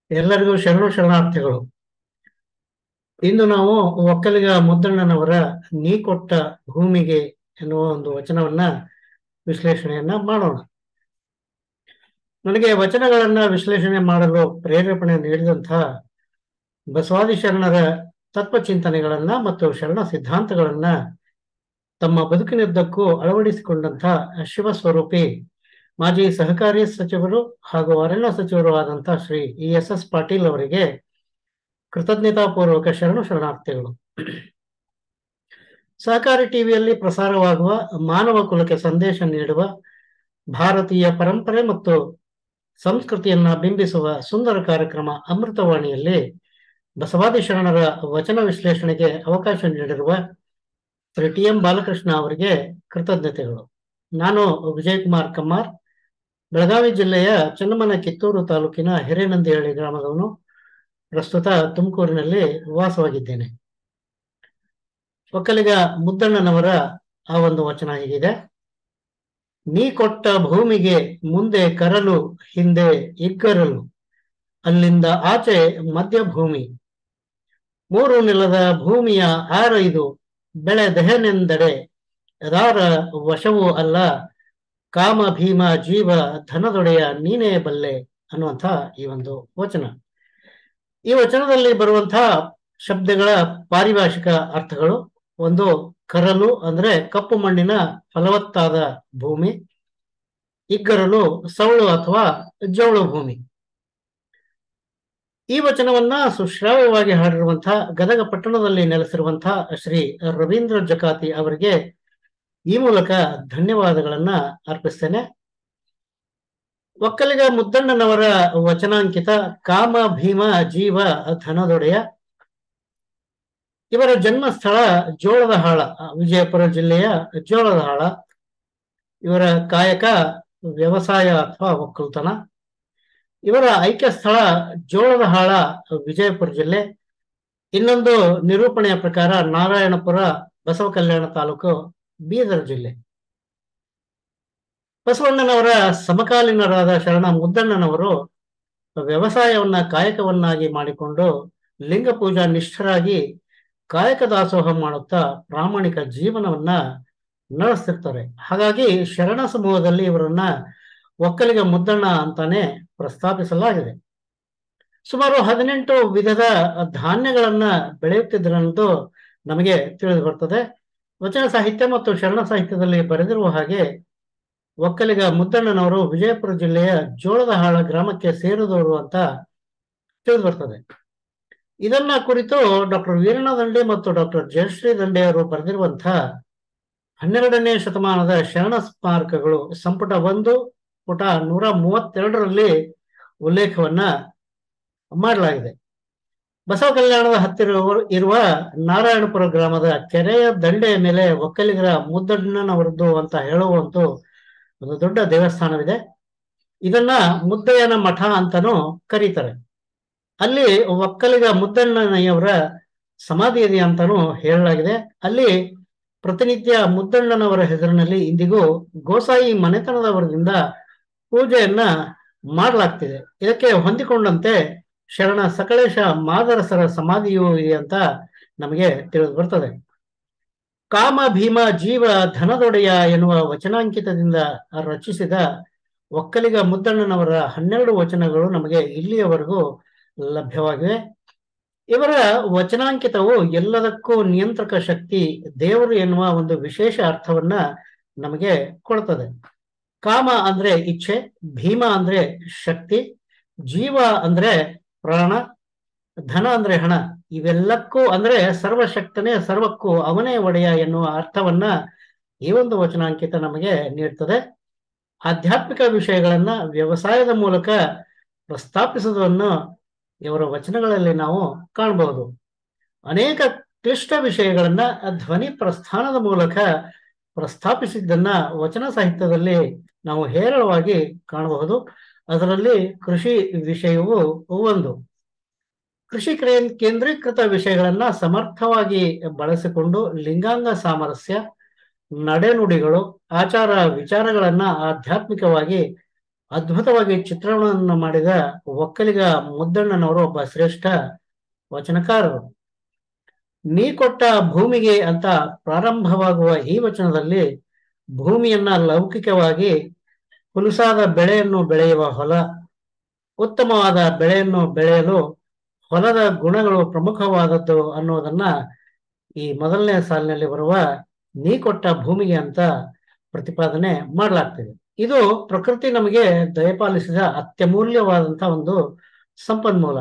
ಎಲ್ಲರಿಗೂ ಶರಣು ಶರಣಾರ್ಥಿಗಳು ಇಂದು ನಾವು ಒಕ್ಕಲಿಗ ಮುದ್ದಣ್ಣನವರ ನೀ ಕೊಟ್ಟ ಭೂಮಿಗೆ ಎನ್ನುವ ಒಂದು ವಚನವನ್ನ ವಿಶ್ಲೇಷಣೆಯನ್ನ ಮಾಡೋಣ ನನಗೆ ವಚನಗಳನ್ನ ವಿಶ್ಲೇಷಣೆ ಮಾಡಲು ಪ್ರೇರೇಪಣೆ ನೀಡಿದಂತಹ ಬಸವಾದಿ ಶರಣರ ತತ್ವಚಿಂತನೆಗಳನ್ನ ಮತ್ತು ಶರಣ ಸಿದ್ಧಾಂತಗಳನ್ನ ತಮ್ಮ ಬದುಕಿನುದ್ದಕ್ಕೂ ಅಳವಡಿಸಿಕೊಂಡಂತಹ ಶಿವಸ್ವರೂಪಿ ಮಾಜಿ ಸಹಕಾರಿ ಸಚಿವರು ಹಾಗೂ ಅರಣ್ಯ ಸಚಿವರು ಆದಂತಹ Shri E S S Patil ಅವರಿಗೆ ಕೃತಜ್ಞತಾಪೂರ್ವಕ ಶರಣು ಶರಣಾರ್ಥಿಗಳು ಸಹಕಾರಿ ಟಿವಿಯಲ್ಲಿ ಪ್ರಸಾರವಾಗುವ ಮಾನವ ಕುಲಕ್ಕೆ ಸಂದೇಶ ನೀಡುವ ಭಾರತೀಯ ಪರಂಪರೆ ಮತ್ತು ಸಂಸ್ಕೃತಿಯನ್ನ ಬಿಂಬಿಸುವ ಸುಂದರ ಕಾರ್ಯಕ್ರಮ ಅಮೃತವಾಣಿಯಲ್ಲಿ ಬಸವಾದಿ ಶರಣರ ವಚನ ವಿಶ್ಲೇಷಣೆಗೆ ಅವಕಾಶ ನೀಡಿರುವ ಶ್ರೀ ಟಿ ಎಂ ಬಾಲಕೃಷ್ಣ ಅವರಿಗೆ ಕೃತಜ್ಞತೆಗಳು ನಾನು ವಿಜಯಕುಮಾರ್ ಕಮ್ಮಾರ್ ಬೆಳಗಾವಿ ಜಿಲ್ಲೆಯ ಚನ್ನಮನ ಕಿತ್ತೂರು ತಾಲೂಕಿನ ಹಿರೇನಂದಿಹಳ್ಳಿ ಗ್ರಾಮದವನು ಪ್ರಸ್ತುತ ತುಮಕೂರಿನಲ್ಲಿ ವಾಸವಾಗಿದ್ದೇನೆ ಒಕ್ಕಲಿಗ ಮುದ್ದಣ್ಣನವರ ಆ ಒಂದು ವಚನ ಹೀಗಿದೆ ನೀ ಕೊಟ್ಟ ಭೂಮಿಗೆ ಮುಂದೆ ಕರಲು ಹಿಂದೆ ಇಗ್ಗರಲು ಅಲ್ಲಿಂದ ಆಚೆ ಮಧ್ಯಭೂಮಿ ಮೂರು ನೆಲದ ಭೂಮಿಯ ಆರೈದು ಬೆಳೆ ದೆಹನೆಂದಡೆ ಯದಾರ ವಶವೂ ಅಲ್ಲ ಕಾಮ ಭೀಮ ಜೀವ ಧನದೊಡೆಯ ನೀನೇ ಬಲ್ಲೆ ಅನ್ನುವಂಥ ಈ ಒಂದು ವಚನ ಈ ವಚನದಲ್ಲಿ ಬರುವಂತಹ ಶಬ್ದಗಳ ಪಾರಿಭಾಷಿಕ ಅರ್ಥಗಳು ಒಂದು ಕರಲು ಅಂದ್ರೆ ಕಪ್ಪು ಮಣ್ಣಿನ ಫಲವತ್ತಾದ ಭೂಮಿ ಇಗ್ಗರಲು ಸೌಳು ಅಥವಾ ಜೌಳು ಭೂಮಿ ಈ ವಚನವನ್ನ ಸುಶ್ರಾವ್ಯವಾಗಿ ಹಾಡಿರುವಂತಹ ಗದಗ ಪಟ್ಟಣದಲ್ಲಿ ನೆಲೆಸಿರುವಂತಹ ಶ್ರೀ ರವೀಂದ್ರ ಜಕಾತಿ ಅವರಿಗೆ ಈ ಮೂಲಕ ಧನ್ಯವಾದಗಳನ್ನ ಅರ್ಪಿಸ್ತೇನೆ ಒಕ್ಕಲಿಗ ಮುದ್ದಣ್ಣನವರ ವಚನಾಂಕಿತ ಕಾಮ ಭೀಮ ಜೀವ ಧನದೊಡೆಯ ಇವರ ಜನ್ಮ ಸ್ಥಳ ಜೋಳದ ಹಾಳ ವಿಜಯಪುರ ಜಿಲ್ಲೆಯ ಜೋಳದ ಹಾಳ ಇವರ ಕಾಯಕ ವ್ಯವಸಾಯ ಅಥವಾ ಒಕ್ಕಲ್ತನ ಇವರ ಐಕ್ಯ ಸ್ಥಳ ಜೋಳದ ಹಾಳ ವಿಜಯಪುರ ಜಿಲ್ಲೆ ಇನ್ನೊಂದು ನಿರೂಪಣೆಯ ಪ್ರಕಾರ ನಾರಾಯಣಪುರ ಬಸವ ಕಲ್ಯಾಣ ತಾಲೂಕು ಬೀದರ್ ಜಿಲ್ಲೆ ಬಸವಣ್ಣನವರ ಸಮಕಾಲೀನರಾದ ಶರಣ ಮುದ್ದಣ್ಣನವರು ವ್ಯವಸಾಯವನ್ನ ಕಾಯಕವನ್ನಾಗಿ ಮಾಡಿಕೊಂಡು ಲಿಂಗ ಪೂಜಾ ನಿಷ್ಠರಾಗಿ ಕಾಯಕ ದಾಸೋಹ ಮಾಡುತ್ತಾ ಪ್ರಾಮಾಣಿಕ ಜೀವನವನ್ನ ನಡೆಸ್ತಿರ್ತಾರೆ ಹಾಗಾಗಿ ಶರಣ ಸಮೂಹದಲ್ಲಿ ಇವರನ್ನ ಒಕ್ಕಲಿಗ ಮುದ್ದಣ್ಣ ಅಂತಾನೆ ಪ್ರಸ್ತಾಪಿಸಲಾಗಿದೆ ಸುಮಾರು ಹದಿನೆಂಟು ವಿಧದ ಧಾನ್ಯಗಳನ್ನ ಬೆಳೆಯುತ್ತಿದ್ದರೆಂದು ನಮಗೆ ತಿಳಿದು ಬರ್ತದೆ ವಚನ ಸಾಹಿತ್ಯ ಮತ್ತು ಶರಣ ಸಾಹಿತ್ಯದಲ್ಲಿ ಬರೆದಿರುವ ಹಾಗೆ ಒಕ್ಕಲಿಗ ಮುದ್ದಣ್ಣನವರು ವಿಜಯಪುರ ಜಿಲ್ಲೆಯ ಜೋಳದ ಹಾಳ ಗ್ರಾಮಕ್ಕೆ ಸೇರಿದವರು ಅಂತ ತಿಳಿದು ಬರ್ತದೆ ಇದನ್ನ ಕುರಿತು ಡಾಕ್ಟರ್ ವೀರಣ್ಣ ದಂಡೆ ಮತ್ತು ಡಾಕ್ಟರ್ ಜಯಶ್ರೀ ದಂಡೆ ಅವರು ಬರೆದಿರುವಂತಹ ಹನ್ನೆರಡನೇ ಶತಮಾನದ ಶರಣ ಸ್ಮಾರಕಗಳು ಸಂಪುಟ ಒಂದು ಪುಟ ನೂರ ಮೂವತ್ತೆರಡರಲ್ಲಿ ಉಲ್ಲೇಖವನ್ನ ಮಾಡಲಾಗಿದೆ ಬಸವ ಕಲ್ಯಾಣದ ಹತ್ತಿರ ಇರುವ ನಾರಾಯಣಪುರ ಗ್ರಾಮದ ಕೆರೆಯ ದಂಡೆಯ ಮೇಲೆ ಒಕ್ಕಲಿಗರ ಮುದ್ದಣ್ಣನವರದ್ದು ಅಂತ ಹೇಳುವಂತೂ ಒಂದು ದೊಡ್ಡ ದೇವಸ್ಥಾನವಿದೆ ಇದನ್ನ ಮುದ್ದಯ್ಯನ ಮಠ ಅಂತಾನೂ ಕರೀತಾರೆ ಅಲ್ಲಿ ಒಕ್ಕಲಿಗ ಮುದ್ದಣ್ಣನಯವರ ಸಮಾಧಿ ಇದೆ ಅಂತಾನೂ ಹೇಳಲಾಗಿದೆ ಅಲ್ಲಿ ಪ್ರತಿನಿತ್ಯ ಮುದ್ದಣ್ಣನವರ ಹೆಸರಿನಲ್ಲಿ ಇಂದಿಗೂ ಗೋಸಾಯಿ ಮನೆತನದವರದಿಂದ ಪೂಜೆಯನ್ನ ಮಾಡಲಾಗ್ತಿದೆ ಇದಕ್ಕೆ ಹೊಂದಿಕೊಂಡಂತೆ ಶರಣ ಸಕಲೇಶ ಮಾದರಸರ ಸಮಾಧಿಯೂ ಇದೆ ಅಂತ ನಮಗೆ ತಿಳಿದು ಬರ್ತದೆ ಕಾಮ ಭೀಮ ಜೀವ ಧನದೊಡೆಯ ಎನ್ನುವ ವಚನಾಂಕಿತದಿಂದ ರಚಿಸಿದ ಒಕ್ಕಲಿಗ ಮುದ್ದಣ್ಣನವರ ಹನ್ನೆರಡು ವಚನಗಳು ನಮಗೆ ಇಲ್ಲಿಯವರೆಗೂ ಲಭ್ಯವಾಗಿವೆ ಇವರ ವಚನಾಂಕಿತವು ಎಲ್ಲದಕ್ಕೂ ನಿಯಂತ್ರಕ ಶಕ್ತಿ ದೇವರು ಎನ್ನುವ ಒಂದು ವಿಶೇಷ ಅರ್ಥವನ್ನ ನಮಗೆ ಕೊಡ್ತದೆ ಕಾಮ ಅಂದ್ರೆ ಇಚ್ಛೆ ಭೀಮ ಅಂದ್ರೆ ಶಕ್ತಿ ಜೀವ ಅಂದ್ರೆ ಪ್ರಾಣ ಧನ ಅಂದ್ರೆ ಹಣ ಇವೆಲ್ಲಕ್ಕೂ ಅಂದ್ರೆ ಸರ್ವಶಕ್ತನೇ ಸರ್ವಕ್ಕೂ ಅವನೇ ಒಡೆಯ ಎನ್ನುವ ಅರ್ಥವನ್ನ ಈ ಒಂದು ವಚನಾಂಕಿತ ನಮಗೆ ನೀಡ್ತದೆ ಆಧ್ಯಾತ್ಮಿಕ ವಿಷಯಗಳನ್ನ ವ್ಯವಸಾಯದ ಮೂಲಕ ಪ್ರಸ್ತಾಪಿಸುವುದನ್ನು ಇವರ ವಚನಗಳಲ್ಲಿ ನಾವು ಕಾಣಬಹುದು ಅನೇಕ ಕ್ಲಿಷ್ಟ ವಿಷಯಗಳನ್ನ ಧ್ವನಿ ಪ್ರಸ್ಥಾನದ ಮೂಲಕ ಪ್ರಸ್ತಾಪಿಸಿದ್ದನ್ನ ವಚನ ಸಾಹಿತ್ಯದಲ್ಲಿ ನಾವು ಹೇರಳವಾಗಿ ಕಾಣಬಹುದು ಅದರಲ್ಲಿ ಕೃಷಿ ವಿಷಯವು ಒಂದು ಕೃಷಿ ಕೇಂದ್ರೀಕೃತ ವಿಷಯಗಳನ್ನ ಸಮರ್ಥವಾಗಿ ಬಳಸಿಕೊಂಡು ಲಿಂಗಾಂಗ ಸಾಮರಸ್ಯ ನಡೆನುಡಿಗಳು ಆಚಾರ ವಿಚಾರಗಳನ್ನ ಆಧ್ಯಾತ್ಮಿಕವಾಗಿ ಅದ್ಭುತವಾಗಿ ಚಿತ್ರಣವನ್ನು ಮಾಡಿದ ಒಕ್ಕಲಿಗ ಮುದ್ದಣ್ಣನವರು ಒಬ್ಬ ಶ್ರೇಷ್ಠ ವಚನಕಾರರು ನೀ ಕೊಟ್ಟ ಭೂಮಿಗೆ ಅಂತ ಪ್ರಾರಂಭವಾಗುವ ಈ ವಚನದಲ್ಲಿ ಭೂಮಿಯನ್ನ ಲೌಕಿಕವಾಗಿ ಹುಲುಸಾದ ಬೆಳೆಯನ್ನು ಬೆಳೆಯುವ ಹೊಲ ಉತ್ತಮವಾದ ಬೆಳೆಯನ್ನು ಬೆಳೆಯಲು ಹೊಲದ ಗುಣಗಳು ಪ್ರಮುಖವಾದದ್ದು ಅನ್ನೋದನ್ನ ಈ ಮೊದಲನೇ ಸಾಲಿನಲ್ಲಿ ಬರುವ ನೀ ಕೊಟ್ಟ ಭೂಮಿಗೆ ಅಂತ ಪ್ರತಿಪಾದನೆ ಮಾಡಲಾಗ್ತಿದೆ ಇದು ಪ್ರಕೃತಿ ನಮಗೆ ದಯಪಾಲಿಸಿದ ಅತ್ಯಮೂಲ್ಯವಾದಂತಹ ಒಂದು ಸಂಪನ್ಮೂಲ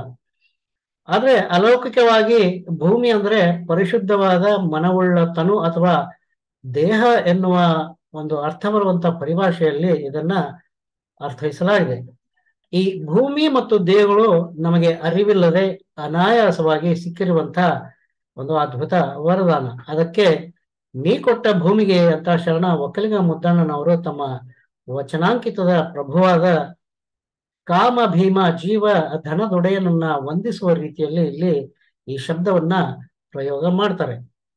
ಆದ್ರೆ ಅಲೌಕಿಕವಾಗಿ ಭೂಮಿ ಅಂದ್ರೆ ಪರಿಶುದ್ಧವಾದ ಮನವುಳ್ಳ ತನು ಅಥವಾ ದೇಹ ಎನ್ನುವ ಒಂದು ಅರ್ಥ ಬರುವಂತ ಪರಿಭಾಷೆಯಲ್ಲಿ ಇದನ್ನ ಅರ್ಥೈಸಲಾಗಿದೆ ಈ ಭೂಮಿ ಮತ್ತು ದೇಹಗಳು ನಮಗೆ ಅರಿವಿಲ್ಲದೆ ಅನಾಯಾಸವಾಗಿ ಸಿಕ್ಕಿರುವಂತ ಒಂದು ಅದ್ಭುತ ವರದಾನ ಅದಕ್ಕೆ ನೀ ಕೊಟ್ಟ ಭೂಮಿಗೆ ಅಂತ ಶರಣ ಒಕ್ಕಲಿಗ ಮುದ್ದಣ್ಣನವರು ತಮ್ಮ ವಚನಾಂಕಿತದ ಪ್ರಭುವಾದ ಕಾಮ ಭೀಮ ಜೀವ ಧನದೊಡೆಯನನ್ನ ವಂದಿಸುವ ರೀತಿಯಲ್ಲಿ ಇಲ್ಲಿ ಈ ಶಬ್ದವನ್ನ ಪ್ರಯೋಗ ಮಾಡ್ತಾರೆ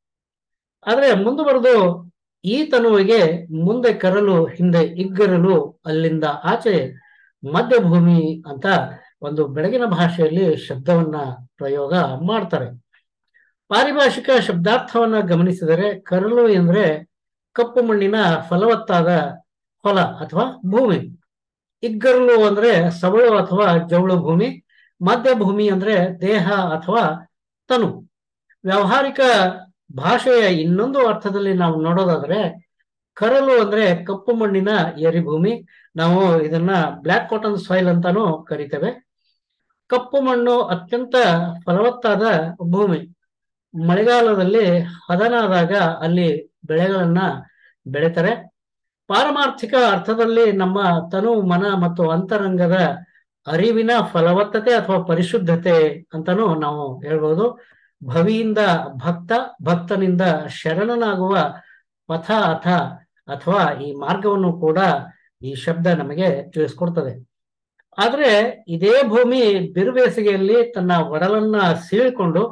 ಆದ್ರೆ ಮುಂದುವರೆದು ಈ ತನುವಿಗೆ ಮುಂದೆ ಕರಲು ಹಿಂದೆ ಇಗ್ಗರಲು ಅಲ್ಲಿಂದ ಆಚೆ ಮಧ್ಯಭೂಮಿ ಅಂತ ಒಂದು ಬೆಳಗಿನ ಭಾಷೆಯಲ್ಲಿ ಶಬ್ದವನ್ನ ಪ್ರಯೋಗ ಮಾಡ್ತಾರೆ ಪಾರಿಭಾಷಿಕ ಶಬ್ದಾರ್ಥವನ್ನ ಗಮನಿಸಿದರೆ ಕರಲು ಎಂದ್ರೆ ಕಪ್ಪು ಮಣ್ಣಿನ ಫಲವತ್ತಾದ ಹೊಲ ಅಥವಾ ಭೂಮಿ ಇಗ್ಗರಲು ಅಂದ್ರೆ ಸವಳು ಅಥವಾ ಜವಳು ಭೂಮಿ ಮಧ್ಯಭೂಮಿ ಅಂದ್ರೆ ದೇಹ ಅಥವಾ ತನು ವ್ಯಾವಹಾರಿಕ ಭಾಷೆಯ ಇನ್ನೊಂದು ಅರ್ಥದಲ್ಲಿ ನಾವು ನೋಡೋದಾದ್ರೆ ಕರಲು ಅಂದ್ರೆ ಕಪ್ಪು ಮಣ್ಣಿನ ಎರಿಭೂಮಿ ನಾವು ಇದನ್ನ ಬ್ಲ್ಯಾಕ್ ಕಾಟನ್ ಸಾಯಿಲ್ ಅಂತಾನು ಕರಿತೇವೆ ಕಪ್ಪು ಮಣ್ಣು ಅತ್ಯಂತ ಫಲವತ್ತಾದ ಭೂಮಿ ಮಳೆಗಾಲದಲ್ಲಿ ಹದನಾದಾಗ ಅಲ್ಲಿ ಬೆಳೆಗಳನ್ನ ಬೆಳಿತಾರೆ ಪಾರಮಾರ್ಥಿಕ ಅರ್ಥದಲ್ಲಿ ನಮ್ಮ ತನು ಮನ ಮತ್ತು ಅಂತರಂಗದ ಅರಿವಿನ ಫಲವತ್ತತೆ ಅಥವಾ ಪರಿಶುದ್ಧತೆ ಅಂತಾನು ನಾವು ಹೇಳ್ಬೋದು ಭವಿಯಿಂದ ಭಕ್ತ ಭಕ್ತನಿಂದ ಶರಣನಾಗುವ ಪಥ ಅಥ ಅಥವಾ ಈ ಮಾರ್ಗವನ್ನು ಕೂಡ ಈ ಶಬ್ದ ನಮಗೆ ತಿಳಿಸ್ಕೊಡ್ತದೆ ಆದ್ರೆ ಇದೇ ಭೂಮಿ ಬಿರುಬೇಸಿಗೆಯಲ್ಲಿ ತನ್ನ ಒಡಲನ್ನ ಸೀಳಿಕೊಂಡು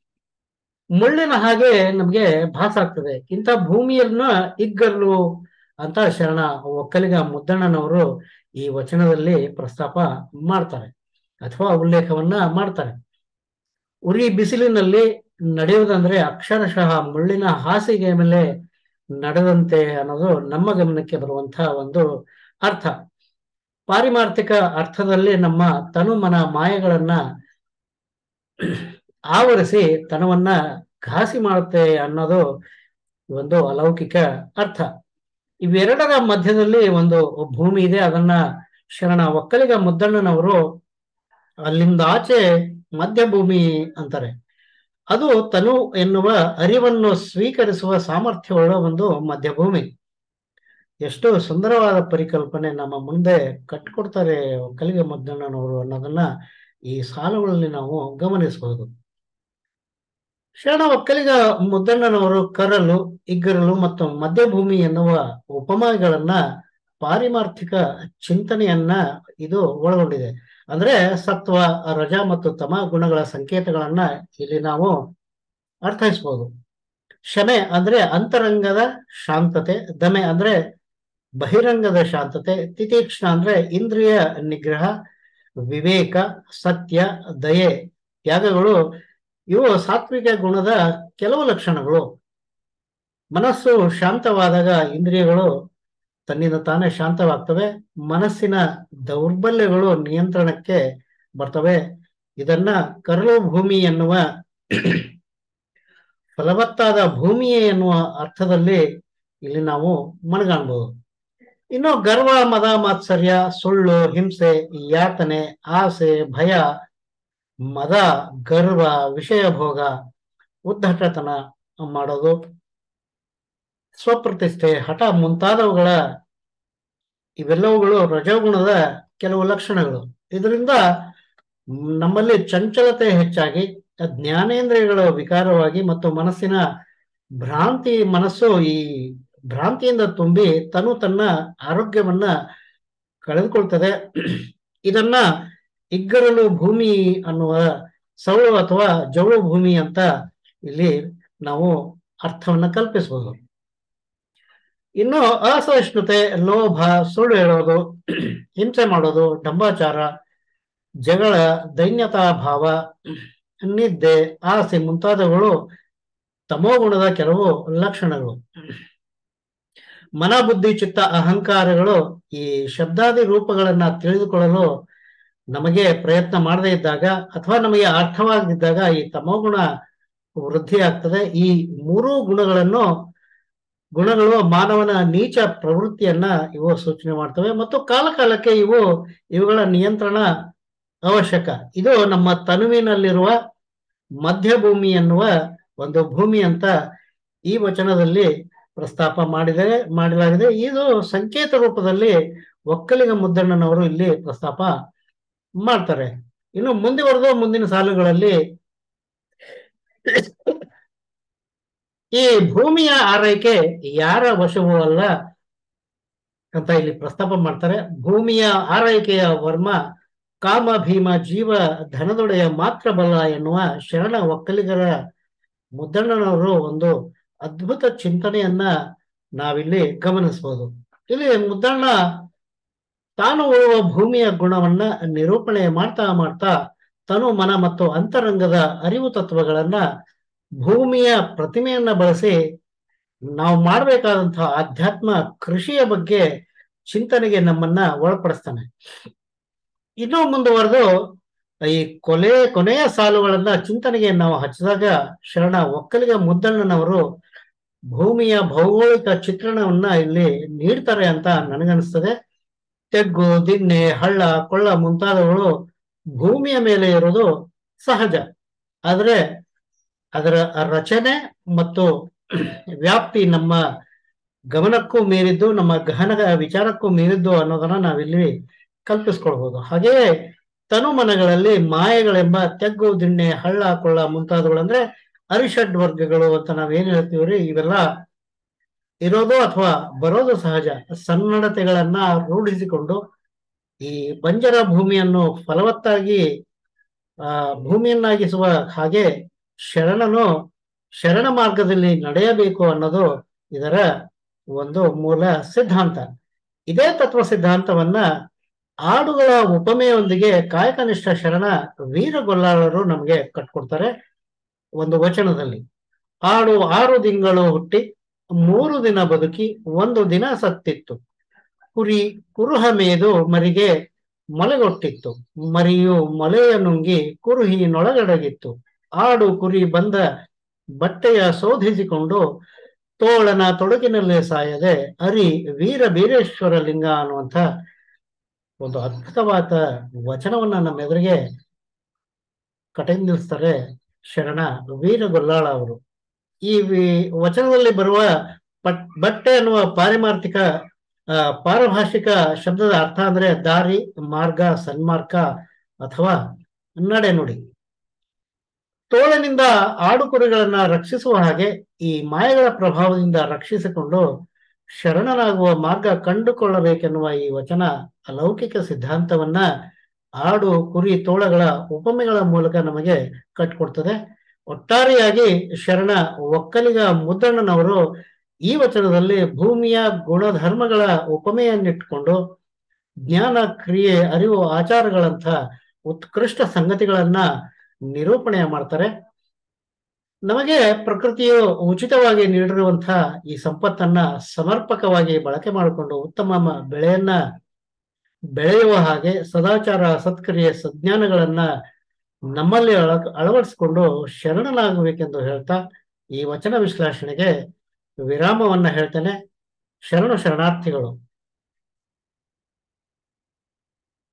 ಮುಳ್ಳಿನ ಹಾಗೆ ನಮಗೆ ಭಾಸ ಆಗ್ತದೆ ಇಂಥ ಭೂಮಿಯನ್ನ ಇಗ್ಗರ್ಲು ಅಂತ ಶರಣ ಒಕ್ಕಲಿಗ ಮುದ್ದಣ್ಣನವರು ಈ ವಚನದಲ್ಲಿ ಪ್ರಸ್ತಾಪ ಮಾಡ್ತಾರೆ ಅಥವಾ ಉಲ್ಲೇಖವನ್ನ ಮಾಡ್ತಾರೆ ಉರಿ ಬಿಸಿಲಿನಲ್ಲಿ ನಡೆಯುವುದಂದ್ರೆ ಅಕ್ಷರಶಃ ಮುಳ್ಳಿನ ಹಾಸಿಗೆ ಮೇಲೆ ನಡೆದಂತೆ ಅನ್ನೋದು ನಮ್ಮ ಗಮನಕ್ಕೆ ಬರುವಂತಹ ಒಂದು ಅರ್ಥ ಪಾರಿಮಾರ್ಥಿಕ ಅರ್ಥದಲ್ಲಿ ನಮ್ಮ ತನು ಮನ ಮಾಯೆಗಳನ್ನ ಆವರಿಸಿ ತನವನ್ನ ಘಾಸಿ ಮಾಡುತ್ತೆ ಅನ್ನೋದು ಒಂದು ಅಲೌಕಿಕ ಅರ್ಥ ಇವೆರಡರ ಮಧ್ಯದಲ್ಲಿ ಒಂದು ಭೂಮಿ ಇದೆ ಅದನ್ನ ಶರಣ ಒಕ್ಕಲಿಗ ಮುದ್ದಣ್ಣನವರು ಅಲ್ಲಿಂದ ಆಚೆ ಮಧ್ಯಭೂಮಿ ಅಂತಾರೆ ಅದು ತನು ಎನ್ನುವ ಅರಿವನ್ನು ಸ್ವೀಕರಿಸುವ ಸಾಮರ್ಥ್ಯವುಳ್ಳ ಒಂದು ಮಧ್ಯಭೂಮಿ ಎಷ್ಟು ಸುಂದರವಾದ ಪರಿಕಲ್ಪನೆ ನಮ್ಮ ಮುಂದೆ ಕಟ್ಕೊಡ್ತಾರೆ ಒಕ್ಕಲಿಗ ಮುದ್ದಣ್ಣನವರು ಅನ್ನೋದನ್ನ ಈ ಸಾಲುಗಳಲ್ಲಿ ನಾವು ಗಮನಿಸಬಹುದು ಶರಣ ಒಕ್ಕಲಿಗ ಮುದ್ದಣ್ಣನವರು ಕರಲು ಇಗ್ಗರಲು ಮತ್ತು ಮಧ್ಯಭೂಮಿ ಎನ್ನುವ ಉಪಮಾಗಳನ್ನ ಪಾರಿಮಾರ್ಥಿಕ ಚಿಂತನೆಯನ್ನ ಇದು ಒಳಗೊಂಡಿದೆ ಅಂದ್ರೆ ಸತ್ವ ರಜ ಮತ್ತು ತಮ ಗುಣಗಳ ಸಂಕೇತಗಳನ್ನ ಇಲ್ಲಿ ನಾವು ಅರ್ಥೈಸ್ಬೋದು ಶಮೆ ಅಂದ್ರೆ ಅಂತರಂಗದ ಶಾಂತತೆ ದಮೆ ಅಂದ್ರೆ ಬಹಿರಂಗದ ಶಾಂತತೆ ತಿತೀಕ್ಷ್ಣ ಅಂದ್ರೆ ಇಂದ್ರಿಯ ನಿಗ್ರಹ ವಿವೇಕ ಸತ್ಯ ದಯೆ ತ್ಯಾಗಗಳು ಇವು ಸಾತ್ವಿಕ ಗುಣದ ಕೆಲವು ಲಕ್ಷಣಗಳು ಮನಸ್ಸು ಶಾಂತವಾದಾಗ ಇಂದ್ರಿಯಗಳು ತನ್ನಿಂದ ತಾನೇ ಶಾಂತವಾಗ್ತವೆ ಮನಸ್ಸಿನ ದೌರ್ಬಲ್ಯಗಳು ನಿಯಂತ್ರಣಕ್ಕೆ ಬರ್ತವೆ ಇದನ್ನ ಕರಳು ಭೂಮಿ ಎನ್ನುವ ಫಲವತ್ತಾದ ಭೂಮಿಯೇ ಎನ್ನುವ ಅರ್ಥದಲ್ಲಿ ಇಲ್ಲಿ ನಾವು ಮನಗಾಣ್ಬೋದು ಇನ್ನು ಗರ್ವ ಮದ ಮಾತ್ಸರ್ಯ ಸುಳ್ಳು ಹಿಂಸೆ ಯಾತನೆ ಆಸೆ ಭಯ ಮದ ಗರ್ವ ವಿಷಯ ಭೋಗ ಉದ್ದಟತನ ಮಾಡೋದು ಸ್ವಪ್ರತಿಷ್ಠೆ ಹಠ ಮುಂತಾದವುಗಳ ಇವೆಲ್ಲವುಗಳು ರಜೋಗುಣದ ಕೆಲವು ಲಕ್ಷಣಗಳು ಇದರಿಂದ ನಮ್ಮಲ್ಲಿ ಚಂಚಲತೆ ಹೆಚ್ಚಾಗಿ ಜ್ಞಾನೇಂದ್ರಿಯಗಳ ವಿಕಾರವಾಗಿ ಮತ್ತು ಮನಸ್ಸಿನ ಭ್ರಾಂತಿ ಮನಸ್ಸು ಈ ಭ್ರಾಂತಿಯಿಂದ ತುಂಬಿ ತನು ತನ್ನ ಆರೋಗ್ಯವನ್ನ ಕಳೆದುಕೊಳ್ತದೆ ಇದನ್ನ ಇಗ್ಗರಲು ಭೂಮಿ ಅನ್ನುವ ಸವಳು ಅಥವಾ ಜವಳು ಭೂಮಿ ಅಂತ ಇಲ್ಲಿ ನಾವು ಅರ್ಥವನ್ನ ಕಲ್ಪಿಸಬಹುದು ಇನ್ನು ಅಸಹಿಷ್ಣುತೆ ಲೋಭ ಸುಳ್ಳು ಹೇಳೋದು ಹಿಂಸೆ ಮಾಡೋದು ಡಂಬಾಚಾರ ಜಗಳ ದೈನ್ಯತಾ ಭಾವ ನಿದ್ದೆ ಆಸೆ ಮುಂತಾದವುಗಳು ತಮೋಗುಣದ ಕೆಲವು ಲಕ್ಷಣಗಳು ಮನ ಬುದ್ಧಿ ಚಿತ್ತ ಅಹಂಕಾರಗಳು ಈ ಶಬ್ದಾದಿ ರೂಪಗಳನ್ನ ತಿಳಿದುಕೊಳ್ಳಲು ನಮಗೆ ಪ್ರಯತ್ನ ಮಾಡದೇ ಇದ್ದಾಗ ಅಥವಾ ನಮಗೆ ಅರ್ಥವಾಗಿದ್ದಾಗ ಈ ತಮೋಗುಣ ವೃದ್ಧಿ ಆಗ್ತದೆ ಈ ಮೂರೂ ಗುಣಗಳನ್ನು ಗುಣಗಳು ಮಾನವನ ನೀಚ ಪ್ರವೃತ್ತಿಯನ್ನ ಇವು ಸೂಚನೆ ಮಾಡ್ತವೆ ಮತ್ತು ಕಾಲ ಕಾಲಕ್ಕೆ ಇವು ಇವುಗಳ ನಿಯಂತ್ರಣ ಅವಶ್ಯಕ ಇದು ನಮ್ಮ ತನುವಿನಲ್ಲಿರುವ ಮಧ್ಯಭೂಮಿ ಎನ್ನುವ ಒಂದು ಭೂಮಿ ಅಂತ ಈ ವಚನದಲ್ಲಿ ಪ್ರಸ್ತಾಪ ಮಾಡಿದರೆ ಮಾಡಲಾಗಿದೆ ಇದು ಸಂಕೇತ ರೂಪದಲ್ಲಿ ಒಕ್ಕಲಿಗ ಮುದ್ದಣ್ಣನವರು ಇಲ್ಲಿ ಪ್ರಸ್ತಾಪ ಮಾಡ್ತಾರೆ ಇನ್ನು ಮುಂದುವರೆದು ಮುಂದಿನ ಸಾಲುಗಳಲ್ಲಿ ಈ ಭೂಮಿಯ ಆರೈಕೆ ಯಾರ ವಶವೂ ಅಲ್ಲ ಅಂತ ಇಲ್ಲಿ ಪ್ರಸ್ತಾಪ ಮಾಡ್ತಾರೆ ಭೂಮಿಯ ಆರೈಕೆಯ ವರ್ಮ ಕಾಮ ಭೀಮ ಜೀವ ಧನದೊಡೆಯ ಮಾತ್ರ ಬಲ್ಲ ಎನ್ನುವ ಶರಣ ಒಕ್ಕಲಿಗರ ಮುದ್ದಣ್ಣನವರು ಒಂದು ಅದ್ಭುತ ಚಿಂತನೆಯನ್ನ ನಾವಿಲ್ಲಿ ಗಮನಿಸಬಹುದು ಇಲ್ಲಿ ಮುದ್ದಣ್ಣ ತಾನು ಉಳುವ ಭೂಮಿಯ ಗುಣವನ್ನ ನಿರೂಪಣೆ ಮಾಡ್ತಾ ಮಾಡ್ತಾ ತನು ಮನ ಮತ್ತು ಅಂತರಂಗದ ಅರಿವು ತತ್ವಗಳನ್ನ ಭೂಮಿಯ ಪ್ರತಿಮೆಯನ್ನ ಬಳಸಿ ನಾವು ಮಾಡಬೇಕಾದಂತಹ ಆಧ್ಯಾತ್ಮ ಕೃಷಿಯ ಬಗ್ಗೆ ಚಿಂತನೆಗೆ ನಮ್ಮನ್ನ ಒಳಪಡಿಸ್ತಾನೆ ಇನ್ನೂ ಮುಂದುವರೆದು ಈ ಕೊಲೆ ಕೊನೆಯ ಸಾಲುಗಳನ್ನ ಚಿಂತನೆಗೆ ನಾವು ಹಚ್ಚಿದಾಗ ಶರಣ ಒಕ್ಕಲಿಗ ಮುದ್ದಣ್ಣನವರು ಭೂಮಿಯ ಭೌಗೋಳಿಕ ಚಿತ್ರಣವನ್ನ ಇಲ್ಲಿ ನೀಡ್ತಾರೆ ಅಂತ ನನಗನ್ಸ್ತದೆ ತೆಗ್ಗು ದಿಣ್ಣೆ ಹಳ್ಳ ಕೊಳ್ಳ ಮುಂತಾದವುಗಳು ಭೂಮಿಯ ಮೇಲೆ ಇರೋದು ಸಹಜ ಆದ್ರೆ ಅದರ ರಚನೆ ಮತ್ತು ವ್ಯಾಪ್ತಿ ನಮ್ಮ ಗಮನಕ್ಕೂ ಮೀರಿದ್ದು ನಮ್ಮ ಗಹನದ ವಿಚಾರಕ್ಕೂ ಮೀರಿದ್ದು ಅನ್ನೋದನ್ನ ನಾವಿಲ್ಲಿ ಕಲ್ಪಿಸ್ಕೊಳ್ಬಹುದು ಹಾಗೆಯೇ ತನುಮನಗಳಲ್ಲಿ ಮಾಯೆಗಳೆಂಬ ತೆಗ್ಗು ದಿಣ್ಣೆ ಹಳ್ಳ ಕೊಳ್ಳ ಮುಂತಾದವುಗಳು ಅಂದ್ರೆ ಅರಿಷಡ್ ವರ್ಗಗಳು ಅಂತ ನಾವೇನ್ ಹೇಳ್ತೀವ್ರಿ ಇವೆಲ್ಲ ಇರೋದು ಅಥವಾ ಬರೋದು ಸಹಜ ಸನ್ನಡತೆಗಳನ್ನ ರೂಢಿಸಿಕೊಂಡು ಈ ಬಂಜರ ಭೂಮಿಯನ್ನು ಫಲವತ್ತಾಗಿ ಆ ಭೂಮಿಯನ್ನಾಗಿಸುವ ಹಾಗೆ ಶರಣನು ಶರಣ ಮಾರ್ಗದಲ್ಲಿ ನಡೆಯಬೇಕು ಅನ್ನೋದು ಇದರ ಒಂದು ಮೂಲ ಸಿದ್ಧಾಂತ ಇದೇ ತತ್ವ ಸಿದ್ಧಾಂತವನ್ನ ಆಡುಗಳ ಉಪಮೆಯೊಂದಿಗೆ ಕಾಯಕನಿಷ್ಠ ಶರಣ ವೀರಗೊಲ್ಲಾಳರು ನಮಗೆ ಕಟ್ಕೊಡ್ತಾರೆ ಒಂದು ವಚನದಲ್ಲಿ ಆಡು ಆರು ತಿಂಗಳು ಹುಟ್ಟಿ ಮೂರು ದಿನ ಬದುಕಿ ಒಂದು ದಿನ ಸತ್ತಿತ್ತು ಕುರಿ ಕುರುಹ ಮೇದು ಮರಿಗೆ ಮೊಲೆಗೊಟ್ಟಿತ್ತು ಮರಿಯು ಮೊಲೆಯ ನುಂಗಿ ಕುರುಹಿನೊಳಗಡಗಿತ್ತು ಆಡು ಕುರಿ ಬಂದ ಬಟ್ಟೆಯ ಶೋಧಿಸಿಕೊಂಡು ತೋಳನ ತೊಡಗಿನಲ್ಲೇ ಸಾಯದೆ ಅರಿ ವೀರ ಬೀರೇಶ್ವರ ಲಿಂಗ ಅನ್ನುವಂಥ ಒಂದು ಅದ್ಭುತವಾದ ವಚನವನ್ನ ನಮ್ಮ ಎದುರಿಗೆ ಕಟೆಂದಿಸ್ತಾರೆ ಶರಣ ವೀರಗೊಲ್ಲಾಳ ಅವರು ಈ ವಚನದಲ್ಲಿ ಬರುವ ಪಟ್ ಬಟ್ಟೆ ಅನ್ನುವ ಪಾರಿಮಾರ್ಥಿಕ ಆ ಪಾರಭಾಷಿಕ ಶಬ್ದದ ಅರ್ಥ ಅಂದ್ರೆ ದಾರಿ ಮಾರ್ಗ ಸನ್ಮಾರ್ಗ ಅಥವಾ ನಡೆನುಡಿ ತೋಳನಿಂದ ಆಡುಕುರಿಗಳನ್ನ ರಕ್ಷಿಸುವ ಹಾಗೆ ಈ ಮಾಯಗಳ ಪ್ರಭಾವದಿಂದ ರಕ್ಷಿಸಿಕೊಂಡು ಶರಣನಾಗುವ ಮಾರ್ಗ ಕಂಡುಕೊಳ್ಳಬೇಕೆನ್ನುವ ಈ ವಚನ ಅಲೌಕಿಕ ಸಿದ್ಧಾಂತವನ್ನ ಆಡು ಕುರಿ ತೋಳಗಳ ಉಪಮೆಗಳ ಮೂಲಕ ನಮಗೆ ಕಟ್ಕೊಡ್ತದೆ ಒಟ್ಟಾರೆಯಾಗಿ ಶರಣ ಒಕ್ಕಲಿಗ ಮುದ್ದಣ್ಣನವರು ಈ ವಚನದಲ್ಲಿ ಭೂಮಿಯ ಗುಣಧರ್ಮಗಳ ಉಪಮೆಯನ್ನಿಟ್ಟುಕೊಂಡು ಜ್ಞಾನ ಕ್ರಿಯೆ ಅರಿವು ಆಚಾರಗಳಂಥ ಉತ್ಕೃಷ್ಟ ಸಂಗತಿಗಳನ್ನ ನಿರೂಪಣೆ ಮಾಡ್ತಾರೆ ನಮಗೆ ಪ್ರಕೃತಿಯು ಉಚಿತವಾಗಿ ನೀಡಿರುವಂತಹ ಈ ಸಂಪತ್ತನ್ನ ಸಮರ್ಪಕವಾಗಿ ಬಳಕೆ ಮಾಡಿಕೊಂಡು ಉತ್ತಮ ಬೆಳೆಯನ್ನ ಬೆಳೆಯುವ ಹಾಗೆ ಸದಾಚಾರ ಸತ್ಕ್ರಿಯೆ ಸಜ್ಞಾನಗಳನ್ನ ನಮ್ಮಲ್ಲಿ ಅಳ ಅಳವಡಿಸಿಕೊಂಡು ಶರಣನಾಗಬೇಕೆಂದು ಹೇಳ್ತಾ ಈ ವಚನ ವಿಶ್ಲೇಷಣೆಗೆ ವಿರಾಮವನ್ನ ಹೇಳ್ತೇನೆ ಶರಣು ಶರಣಾರ್ಥಿಗಳು